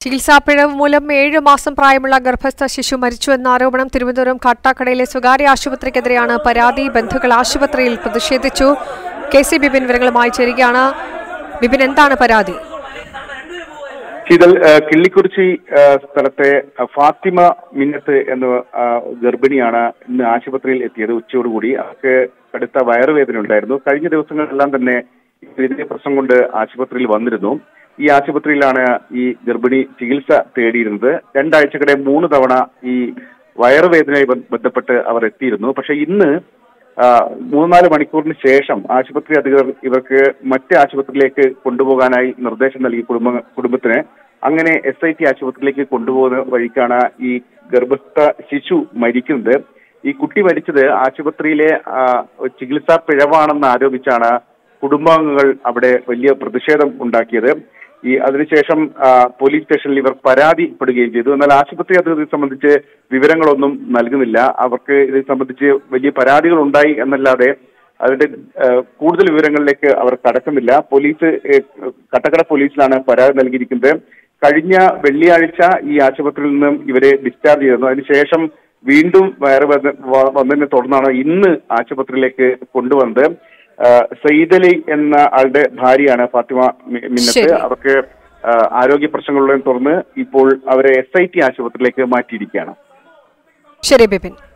ചികിത്സാപ്പിഴവ് മൂലം ഏഴ് മാസം പ്രായമുള്ള ഗർഭസ്ഥ ശിശു മരിച്ചുവെന്ന ആരോപണം തിരുവനന്തപുരം കാട്ടാക്കടയിലെ സ്വകാര്യ ആശുപത്രിക്കെതിരെയാണ് പരാതി ബന്ധുക്കൾ ആശുപത്രിയിൽ പ്രതിഷേധിച്ചു കെ സി ബിപിൻ വിവരങ്ങളുമായി ചേരുകയാണ് ബിപിൻ എന്താണ് പരാതി ശീതൽ ആ, കിള്ളിക്കുറിച്ചി ആ, സ്ഥലത്തെ ആ, ഫാത്തിമ മിന്നത്ത് എന്ന ആ, ഗർഭിണിയാണ് ഇന്ന് ആശുപത്രിയിൽ എത്തിയത് ഉച്ചയോടുകൂടി അവർക്ക് കടുത്ത വയറുവേദന ഉണ്ടായിരുന്നു കഴിഞ്ഞ ദിവസങ്ങളിലെല്ലാം തന്നെ ഇതിന്റെ പ്രശ്നം കൊണ്ട് ആശുപത്രിയിൽ വന്നിരുന്നു ഈ ആശുപത്രിയിലാണ് ഈ ഗർഭിണി ചികിത്സ തേടിയിരുന്നത് രണ്ടാഴ്ചക്കിടെ മൂന്ന് തവണ ഈ വയറുവേദനയുമായി ബന്ധ- ബന്ധപ്പെട്ട് അവർ എത്തിയിരുന്നു പക്ഷെ ഇന്ന് ആ, മൂന്നാല് മണിക്കൂറിന് ശേഷം ആശുപത്രി അധികൃതർ ഇവർക്ക് മറ്റ് ആശുപത്രിയിലേക്ക് കൊണ്ടുപോകാനായി നിർദ്ദേശം നൽകി കുടുംബ കുടുംബത്തിന് അങ്ങനെ എസ് ഐ ടി ആശുപത്രിയിലേക്ക് കൊണ്ടുപോകുന്ന വഴിക്കാണ് ഈ ഗർഭസ്ഥ ശിശു മരിക്കുന്നത് ഈ കുട്ടി മരിച്ചത് ആശുപത്രിയിലെ ആ, ചികിത്സാ പിഴവാണെന്ന് ആരോപിച്ചാണ് കുടുംബാംഗങ്ങൾ അവിടെ വലിയ പ്രതിഷേധം ഉണ്ടാക്കിയത് ഈ അതിനുശേഷം ആ, പോലീസ് സ്റ്റേഷനിൽ ഇവർ പരാതിപ്പെടുകയും ചെയ്തു എന്നാൽ ആശുപത്രി അധികൃതരെ സംബന്ധിച്ച് വിവരങ്ങളൊന്നും നൽകുന്നില്ല അവർക്ക് ഇത് സംബന്ധിച്ച് വലിയ പരാതികൾ ഉണ്ടായി എന്നല്ലാതെ അതിന്റെ ആ, കൂടുതൽ വിവരങ്ങളിലേക്ക് അവർ കടക്കുന്നില്ല പോലീസ് ഏ, കട്ടക്കട പോലീസിലാണ് പരാതി നൽകിയിരിക്കുന്നത് കഴിഞ്ഞ വെള്ളിയാഴ്ച ഈ ആശുപത്രിയിൽ നിന്നും ഇവരെ ഡിസ്ചാർജ് ചെയ്തിരുന്നു അതിനുശേഷം വീണ്ടും വയറ് വേദന വ- വന്നതിനെ തുടർന്നാണ് ഇന്ന് ആശുപത്രിയിലേക്ക് കൊണ്ടുവന്നത് ആ, സയ്യിദ് അലി എന്ന ആളുടെ ഭാര്യയാണ് ഫാത്തിമ മി- മിന്നത്ത് ശരി. അവർക്ക് ആ, ആരോഗ്യ പ്രശ്നങ്ങളുള്ളതിനെ തുടർന്ന് ഇപ്പോൾ അവരെ എസ് ഐ ടി ആശുപത്രിയിലേക്ക് മാറ്റിയിരിക്കുകയാണ് ശരി ബിപിൻ